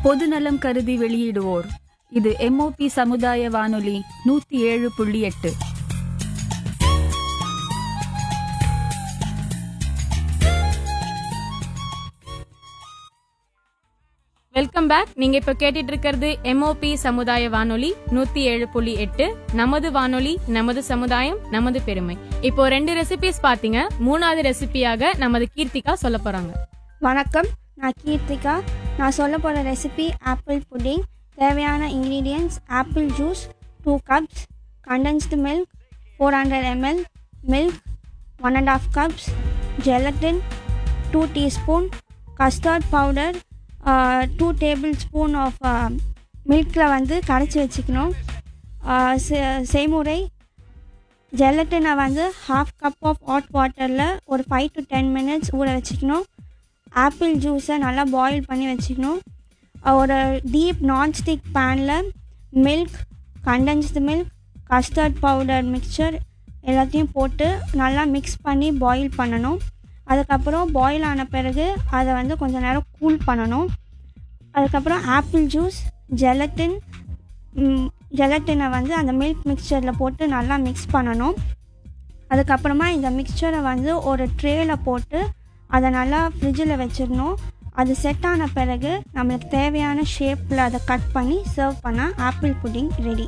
பொதுநலம் கருதி வெளியிடுவோர் இது எம்ஓபி சமுதாய வானொலி நூத்தி ஏழு புள்ளி எட்டு வெல்கம் பேக் நீங்க இப்ப கேட்டுட்டு இருக்கிறது எம்ஓபி சமுதாய வானொலி நூத்தி ஏழு புள்ளி எட்டு நமது வானொலி நமது சமுதாயம் நமது பெருமை இப்போ ரெண்டு ரெசிபிஸ் பாத்தீங்க மூணாவது ரெசிபியாக நமது கீர்த்திகா சொல்ல போறாங்க வணக்கம் நான் கீர்த்திகா நான் சொல்ல போகிற ரெசிபி ஆப்பிள் புட்டிங் தேவையான ingredients apple juice two cups condensed milk four hundred ML milk one and half cups gelatin two teaspoon custard powder two tablespoon half மில்கில் வந்து கரைச்சி வச்சுக்கணும் ஆஹ் செ- செய்முறை ஜெலட்டினை வந்து ஹாஃப் கப் ஆஃப் ஹாட் வாட்டரில் ஒரு ஃபைவ் டு டென் மினிட்ஸ் ஊற வச்சுக்கணும் ஆப்பிள் ஜூஸை நல்லா பாயில் பண்ணி வச்சுக்கணும் அஹ் ஒரு டீப் நான்ஸ்டிக் பேனில் milk condensed milk custard powder mixture எல்லாத்தையும் போட்டு நல்லா மிக்ஸ் பண்ணி பாயில் பண்ணணும் அதுக்கப்புறம் பாயில் ஆன பிறகு அதை வந்து கொஞ்சம் நேரம் கூல் பண்ணணும் அதுக்கப்புறம் ஆப்பிள் ஜூஸ் ஜெலட்டின் ஜெலட்டினை வந்து அந்த மில்க் மிக்சரில் போட்டு நல்லா மிக்ஸ் பண்ணணும் அதுக்கப்புறமா இந்த மிக்சரை வந்து ஒரு ட்ரேயில் போட்டு அதை நல்லா ஃப்ரிட்ஜில் வச்சிடணும் அது செட் ஆன பிறகு நம்மளுக்கு தேவையான ஷேப்பில் அதை கட் பண்ணி சர்வ் பண்ணால் ஆப்பிள் புட்டிங் ரெடி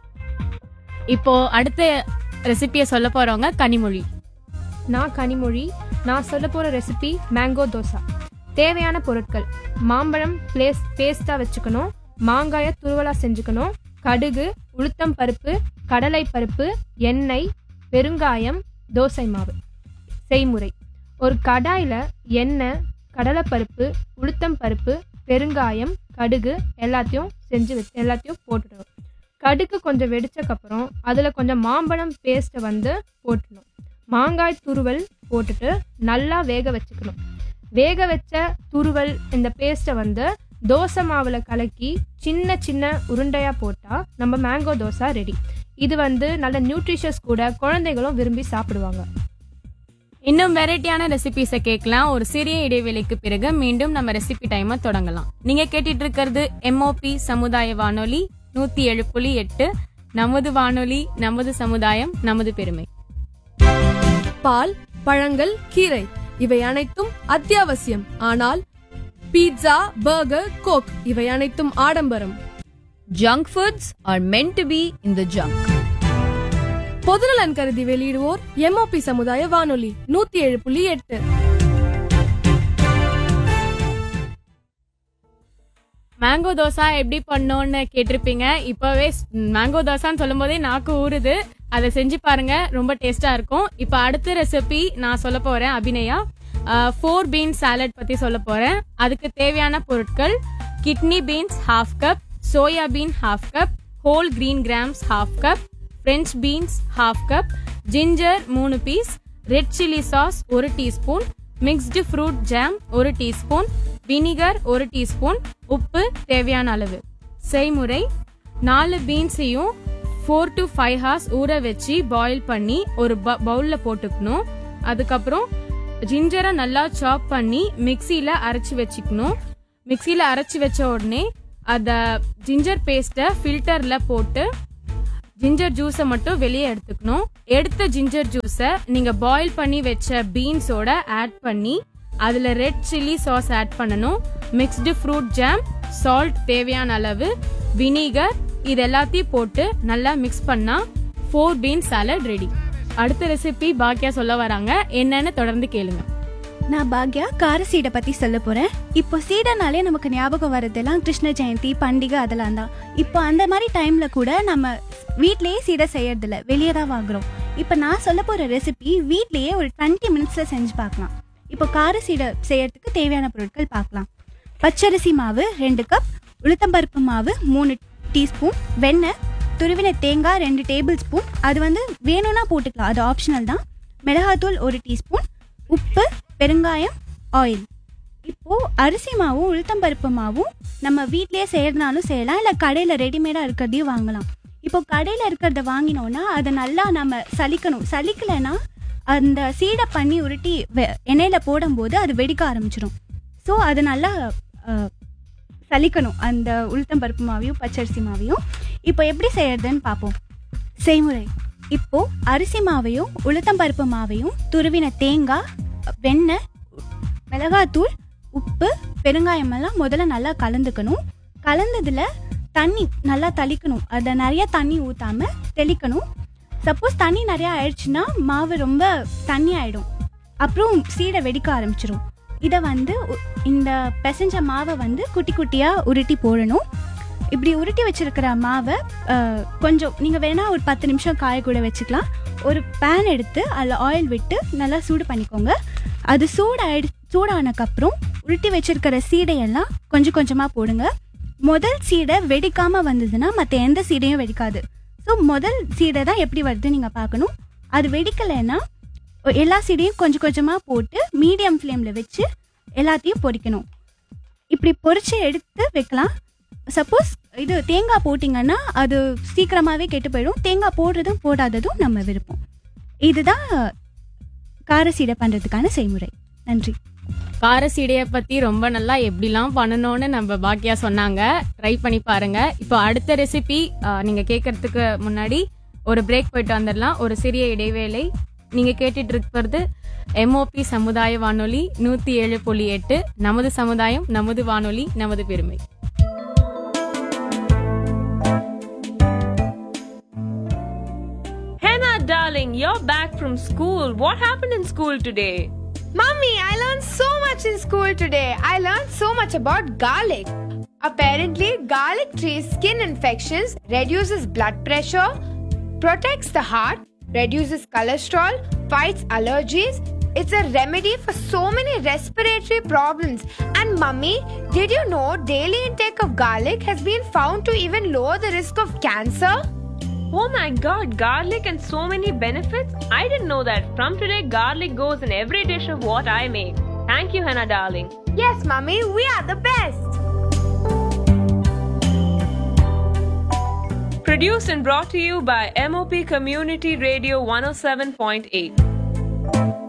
இப்போ அடுத்த ரெசிபியை சொல்ல போறவங்க கனிமொழி நான் கனிமொழி நான் சொல்ல போகிற ரெசிபி மேங்கோ தோசா தேவையான பொருட்கள் மாம்பழம் பிளேஸ் பேஸ்ட்டாக வச்சுக்கணும் மாங்காயை துருவலாக செஞ்சுக்கணும் கடுகு உளுத்தம் பருப்பு கடலை பருப்பு எண்ணெய் பெருங்காயம் தோசை மாவு செய்முறை ஒரு கடாயில் எண்ணெய் கடலைப்பருப்பு உளுத்தம் பருப்பு பெருங்காயம் கடுகு எல்லாத்தையும் செஞ்சு வச்சு எல்லாத்தையும் போட்டுடணும் கடுகு கொஞ்சம் வெடிச்சக்கப்புறம் அதில் கொஞ்சம் மாம்பழம் பேஸ்ட்டை வந்து போட்டுடணும் மாங்காய் துருவல் போட்டுட்டு நல்லா வேக வச்சுக்கணும் வேக வச்ச துருவல் இந்த பேஸ்ட்டை வந்து தோசை மாவுல கலக்கி சின்ன சின்ன உருண்டையா போட்டா நம்ம மேங்கோ தோசை ரெடி இது வந்து நல்ல நியூட்ரிஷியஸ் கூட குழந்தைகளும் விரும்பி சாப்பிடுவாங்க இன்னும் வெரைட்டியான ரெசிபிஸை கேட்கலாம் ஒரு சிறிய இடைவெளிக்கு பிறகு மீண்டும் நம்ம ரெசிபி டைமை தொடங்கலாம் நீங்க கேட்டுட்டு இருக்கிறது எம்ஓபி சமுதாய வானொலி நூத்தி ஏழு புள்ளி எட்டு நமது வானொலி நமது சமுதாயம் நமது பெருமை பால் பழங்கள் கீரை இவை அனைத்தும் அத்தியாவசியம் ஆனால் பீட்சா பர்கர் கோக் இவை அனைத்தும் ஆடம்பரம் Junk foods are meant to be in the junk. பொதுநலன் கருதி வெளியிடுவோர் எம்ஓபி சமுதாய வானொலி நூத்தி ஏழு புள்ளி எட்டு மேங்கோ தோசை எப்படி பண்ணோன்னு கேட்டிருப்பீங்க இப்பவே மேங்கோ தோசான்னு சொல்லும் போதே நாக்கு ஊறுது அதை செஞ்சு பாருங்க ரொம்ப டேஸ்டா இருக்கும் இப்போ அடுத்த ரெசிபி நான் சொல்ல போறேன் அபிநயா ஃபோர் பீன்ஸ் சாலட் பத்தி சொல்ல போறேன் அதுக்கு தேவையான பொருட்கள் kidney beans half cup soya bean half cup whole green grams half cup French beans half cup ginger மூணு பீஸ் ரெட் சில்லி சாஸ் ஒரு டீஸ்பூன் மிக்ஸ்டு ஃப்ரூட் ஜாம் ஒரு டீஸ்பூன் வினிகர் ஒரு டீஸ்பூன் உப்பு தேவையான அளவு செய்முறை நாலு பீன்ஸையும் ஃபோர் டு ஃபைவ் ஹார்ஸ் ஊற வச்சு பாயில் பண்ணி ஒரு பவுல்ல போட்டுக்கணும் அதுக்கப்புறம் ஜிஞ்சரை நல்லா சாப் பண்ணி மிக்சியில அரைச்சு வச்சுக்கணும் மிக்சியில அரைச்சு வச்ச உடனே அத ஜிஞ்சர் பேஸ்ட்டை ஃபில்டர்ல போட்டு ஜிஞ்சர் ஜூஸை மட்டும் வெளியே எடுத்துக்கணும் எடுத்த ஜிஞ்சர் ஜூஸை நீங்க பாயில் பண்ணி வச்ச பீன்ஸோட ஆட் பண்ணி அதுல ரெட் சில்லி சாஸ் ஆட் பண்ணணும் மிக்ஸ்டு ஃப்ரூட் ஜாம் சால்ட் தேவையான அளவு வினிகர் இது எல்லாத்தையும் போட்டு நல்லா மிக்ஸ் பண்ணா ஃபோர் பீன் சாலட் ரெடி அடுத்த ரெசிபி பாக்கியா சொல்ல வராங்க என்னன்னு தொடர்ந்து கேளுங்க நான் பாக்யா கார சீடை பத்தி சொல்ல போறேன் இப்போ சீடைனாலே நமக்கு ஞாபகம் வர்றதெல்லாம் கிருஷ்ண ஜெயந்தி பண்டிகை அதெல்லாம் தான் இப்போ அந்த மாதிரி டைம்ல கூட நம்ம வீட்லயே சீடை செய்யறதில்ல வெளியே தான் வாங்குறோம் இப்போ நான் சொல்ல போற ரெசிபி வீட்லயே ஒரு டுவெண்ட்டி மினிட்ஸ்ல செஞ்சு பார்க்கலாம் இப்போ கார சீடை செய்யறதுக்கு தேவையான பொருட்கள் பார்க்கலாம் பச்சரிசி மாவு ரெண்டு கப் உளுத்தம்பருப்பு மாவு மூணு டீஸ்பூன் வெண்ணெய் துருவின தேங்காய் ரெண்டு டேபிள் ஸ்பூன் அது வந்து வேணும்னா போட்டுக்கலாம் அது ஆப்ஷனல் தான் மிளகாத்தூள் ஒரு டீஸ்பூன் உப்பு பெருங்காயம் ஆயில் இப்போ அரிசி மாவும் உளுத்தம்பருப்பு மாவும் நம்ம வீட்லயே செய்யறதுனாலும் செய்யலாம் இல்லை கடையில் ரெடிமேடாக இருக்கிறதையும் வாங்கலாம் இப்போ கடையில் இருக்கிறத வாங்கினோன்னா அதை நல்லா நம்ம சலிக்கணும் சலிக்கலைன்னா அந்த சீடை பண்ணி உருட்டி வெ- எண்ணெயில போடும்போது அது வெடிக்க ஆரம்பிச்சிடும் ஸோ அது நல்லா சலிக்கணும் அந்த உளுத்தம் பருப்பு மாவையும் பச்சரிசி மாவையும் இப்போ எப்படி செய்யறதுன்னு பார்ப்போம் செய்முறை இப்போ அரிசி மாவையும் உளுத்தம் பருப்பு மாவையும் துருவின தேங்காய் வெண்ணெய் மிளகாத்தூள் உப்பு பெருங்காயம் எல்லாம் முதல்ல நல்லா கலந்துக்கணும் கலந்ததுல தண்ணி நல்லா தெளிக்கணும் அதை நிறைய தண்ணி ஊத்தாம தெளிக்கணும் சப்போஸ் தண்ணி நிறைய ஆயிடுச்சுன்னா மாவு ரொம்ப தண்ணி ஆயிடும் அப்புறம் சீடை வெடிக்க ஆரம்பிச்சிரும் இதை வந்து உ- இந்த பிசைஞ்ச மாவை வந்து குட்டி குட்டியாக உருட்டி போடணும் இப்படி உருட்டி வச்சிருக்கிற மாவை அஹ், கொஞ்சம் நீங்கள் வேணா ஒரு பத்து நிமிஷம் காய கூட வச்சுக்கலாம் ஒரு பேன் எடுத்து அதில் ஆயில் விட்டு நல்லா சூடு பண்ணிக்கோங்க அது சூடாயிடு சூடானக்கப்புறம் உருட்டி வச்சிருக்கிற சீடையெல்லாம் கொஞ்சம் கொஞ்சமாக போடுங்க முதல் சீடை வெடிக்காமல் வந்ததுன்னா மற்ற எந்த சீடையும் வெடிக்காது ஸோ முதல் சீடை தான் எப்படி வருது நீங்கள் பார்க்கணும் அது வெடிக்கலைன்னா எல்லா சீடையும் கொஞ்சம் கொஞ்சமாக போட்டு மீடியம் ஃப்ளேமில் வச்சு எல்லாத்தையும் பொரிக்கணும் இப்படி பொரிச்சு எடுத்து வைக்கலாம் சப்போஸ் இது தேங்காய் போட்டிங்கன்னா அது சீக்கிரமாகவே கெட்டு போயிடும் தேங்காய் போடுறதும் போடாததும் நம்ம விருப்பம் இதுதான் கார சீடை பண்ணுறதுக்கான செய்முறை நன்றி கார சீடையை பத்தி ரொம்ப நல்லா எப்படிலாம் பண்ணணும்னு நம்ம பாக்கியா சொன்னாங்க ட்ரை பண்ணி பாருங்க இப்போ அடுத்த ரெசிபி நீங்க கேட்கறதுக்கு முன்னாடி ஒரு பிரேக் போயிட்டு வந்துடலாம் ஒரு சிறிய இடைவேளை நீங்க கேட்டுட்டு இருக்கிறது எம்ஓபி சமுதாய வானொலி நூத்தி ஏழு புள்ளி எட்டு நமது சமுதாயம் நமது வானொலி நமது பெருமை Hannah, darling, you're back from school. What happened in school today? Mummy, I learned so much in school today. I learned so much about garlic. Apparently, garlic treats skin infections, reduces blood pressure, protects the heart, reduces cholesterol, fights allergies. It's a remedy for so many respiratory problems. And mummy, did you know daily intake of garlic has been found to even lower the risk of cancer? Oh my god, garlic and so many benefits? I didn't know that. From today, garlic goes in every dish of what I make. Thank you, Hannah, darling. Yes, mummy, we are the best. Produced and brought to you by MOP Community Radio 107.8.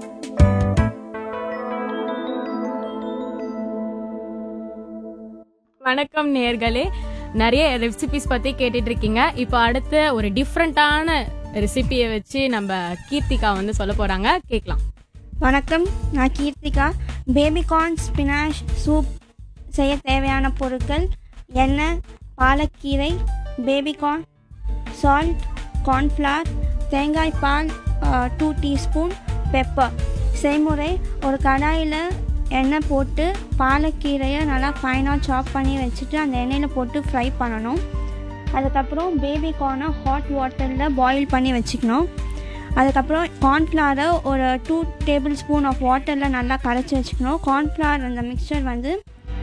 வணக்கம் நேர்களே நிறைய recipes பத்தி கேட்டுட்டு இருக்கீங்க இப்போ அடுத்து ஒரு டிஃப்ரெண்டான ரெசிபியை வச்சு நம்ம கீர்த்திகா வந்து சொல்ல போறாங்க கேட்கலாம் வணக்கம் நான் கீர்த்திகா பேபிகார்ன் ஸ்பினாஷ் சூப் செய்ய தேவையான பொருட்கள் எண்ணெய் பாலக்கீரை பேபிகார்ன் சால்ட் கார்ன்ஃப்ளவர் தேங்காய் பால் டூ டீஸ்பூன் பெப்பர் செய்முறை ஒரு கடாயில் எண்ணெய் போட்டு பாலக்கீரையை நல்லா ஃபைனாக சாப் பண்ணி வச்சுட்டு அந்த எண்ணெயில் போட்டு ஃப்ரை பண்ணணும் அதுக்கப்புறம் பேபி கார்னை ஹாட் வாட்டரில் பாயில் பண்ணி வச்சுக்கணும் அதுக்கப்புறம் கார்ன்ஃப்ளவரை ஒரு டூ டேபிள் ஸ்பூன் ஆஃப் வாட்டரில் நல்லா கரைச்சி வச்சுக்கணும் கார்ன்ஃப்ளவர் அந்த மிக்சர் வந்து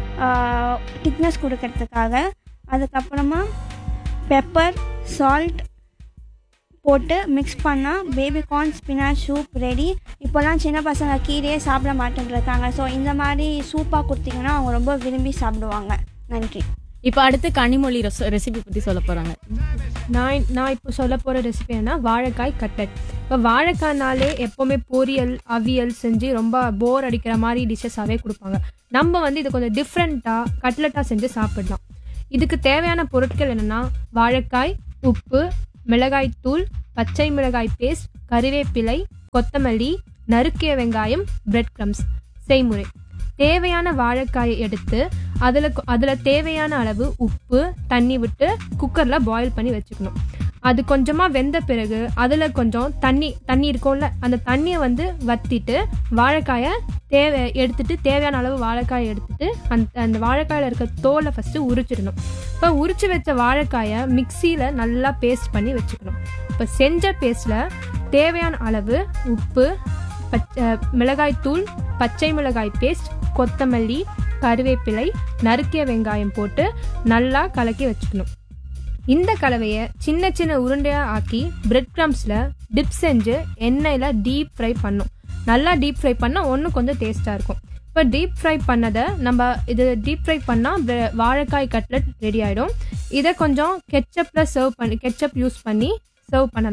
திக்னஸ் கொடுக்கறதுக்காக அதுக்கப்புறமா பெப்பர் சால்ட் போட்டு மிக்ஸ் பண்ணால் baby corn spinach soup ready இப்போல்லாம் சின்ன பசங்க கீரையே சாப்பிட மாட்டேன்ருக்காங்க ஸோ இந்த மாதிரி சூப்பாக கொடுத்தீங்கன்னா அவங்க ரொம்ப விரும்பி சாப்பிடுவாங்க நன்றி இப்போ அடுத்து கனிமொழி ரெசிபி பத்தி சொல்ல போறாங்க நான் நான் இப்போ சொல்ல போகிற ரெசிபி என்ன வாழைக்காய் கட்லட் இப்போ வாழைக்காய்னாலே எப்போவுமே பொரியல் அவியல் செஞ்சு ரொம்ப போர் அடிக்கிற மாதிரி டிஷ்ஷஸாகவே கொடுப்பாங்க நம்ம வந்து இது கொஞ்சம் டிஃப்ரெண்ட்டாக கட்லட்டாக செஞ்சு சாப்பிடலாம் இதுக்கு தேவையான பொருட்கள் என்னென்னா வாழைக்காய் உப்பு மிளகாய் தூள் பச்சை மிளகாய் பேஸ்ட் கறிவேப்பிலை கொத்தமல்லி நறுக்கிய வெங்காயம் பிரெட் க்ரம்ஸ் செய்முறை தேவையான வாழைக்காயை எடுத்து அதில் அதில் தேவையான அளவு உப்பு தண்ணி விட்டு குக்கரில் பாயில் பண்ணி வச்சுக்கணும் அது கொஞ்சமாக வெந்த பிறகு அதில் கொஞ்சம் தண்ணி தண்ணி இருக்கும்ல அந்த தண்ணியை வந்து வத்திட்டு வாழைக்காயை தேவை எடுத்துட்டு தேவையான அளவு வாழைக்காயை எடுத்துட்டு அந்த அந்த வாழைக்காயில் இருக்க தோலை ஃபஸ்ட்டு உரிச்சிடணும் இப்போ உரிச்சு வச்ச வாழைக்காயை மிக்சியில் நல்லா பேஸ்ட் பண்ணி வச்சுக்கணும் இப்போ செஞ்ச பேஸ்ட்டில் தேவையான அளவு உப்பு பச்சை மிளகாய்த்தூள் பச்சை மிளகாய் பேஸ்ட் கொத்தமல்லி கருவேப்பிலை நறுக்கிய வெங்காயம் போட்டு நல்லா கலக்கி வச்சுக்கணும் இந்த கலவையை சின்ன சின்ன உருண்டையாக ஆக்கி பிரெட் க்ரம்ஸில் டிப் செஞ்சு எண்ணெயில் டீப் ஃப்ரை பண்ணும் நல்லா டீப் ஃப்ரை பண்ணால் ஒன்று கொஞ்சம் டேஸ்ட்டாக இருக்கும் இப்போ டீப் ஃப்ரை பண்ணதை நம்ம இது டீப் ஃப்ரை பண்ணால் வாழைக்காய் கட்லட் ரெடி ஆகிடும் இதை கொஞ்சம் கெச்சப்பில் சர்வ் பண்ணி கெச்சப் யூஸ் பண்ணி சர்வ் பண்ணலாம்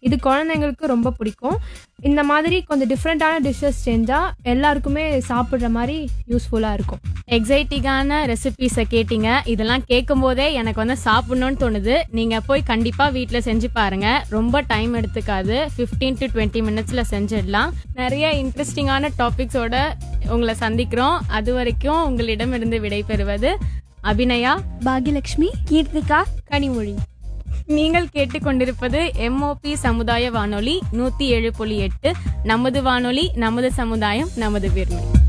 இது குழந்தைங்களுக்கு ரொம்ப பிடிக்கும் இந்த மாதிரி கொஞ்சம் டிஃப்ரெண்ட்டான டிஷ்ஷஸ் செஞ்சால் எல்லாருக்குமே சாப்பிட்ற மாதிரி யூஸ்ஃபுல்லாக இருக்கும் எக்ஸைட்டிங்கான ரெசிபிஸை கேட்டீங்க இதெல்லாம் கேட்கும் போதே எனக்கு வந்து சாப்பிடணும்னு தோணுது நீங்க போய் கண்டிப்பா வீட்டில் செஞ்சு பாருங்க ரொம்ப டைம் எடுத்துக்காது 15 டு டுவெண்ட்டி மினிட்ஸ்ல செஞ்சிடலாம் நிறைய இன்ட்ரெஸ்டிங்கான டாபிக்ஸோட உங்களை சந்திக்கிறோம் அது வரைக்கும் உங்களிடமிருந்து விடைபெறுவது அபிநயா பாகியலட்சுமி கீர்த்திகா கனிமொழி நீங்கள் கேட்டுக்கொண்டிருப்பது எம்ஓபி சமுதாய வானொலி நூத்தி ஏழு புள்ளி எட்டு நமது வானொலி நமது சமுதாயம் நமது பெருமை